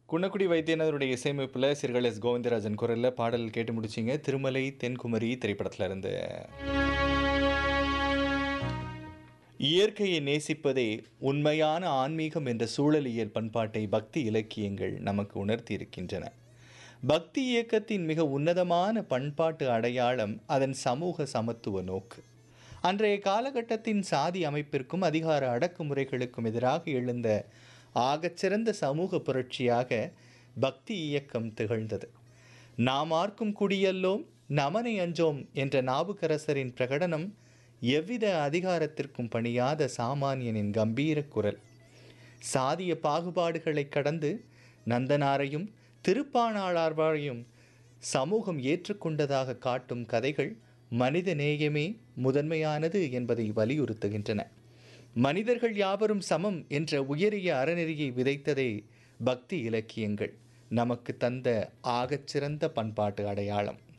குன்னக்குடி வைத்தியநாதருடைய இசையமைப்பில் சிறுகள் எஸ் கோவிந்தராஜன் குரலில் பாடல் கேட்டு முடிச்சிங்க திருமலை தென்குமரி திரைப்படத்தில் இருந்து இயற்கையை நேசிப்பதே உண்மையான ஆன்மீகம் என்ற சூழலியல் பண்பாட்டை பக்தி இலக்கியங்கள் நமக்கு உணர்த்தி இருக்கின்றன பக்தி இயக்கத்தின் மிக உன்னதமான பண்பாட்டு அடையாளம் அதன் சமூக சமத்துவ நோக்கு அன்றைய காலகட்டத்தின் சாதி அமைப்பிற்கும் அதிகார அடக்குமுறைகளுக்கும் எதிராக எழுந்த ஆகச்சிறந்த சமூக புரட்சியாக பக்தி இயக்கம் திகழ்ந்தது நாமார்க்கும் குடியல்லோம் நமனை அஞ்சோம் என்ற நாவுக்கரசரின் பிரகடனம் எவ்வித அதிகாரத்திற்கும் பணியாத சாமானியனின் கம்பீர குரல் சாதிய பாகுபாடுகளை கடந்து நந்தனாரையும் திருப்பாணாளார்வாரையும் சமூகம் ஏற்றுக்கொண்டதாக காட்டும் கதைகள் மனித நேயமே முதன்மையானது என்பதை வலியுறுத்துகின்றன மனிதர்கள் யாவரும் சமம் என்ற உயரிய அறநெறியை விதைத்ததே பக்தி இலக்கியங்கள் நமக்கு தந்த ஆகச்சிறந்த பண்பாட்டு அடையாளம்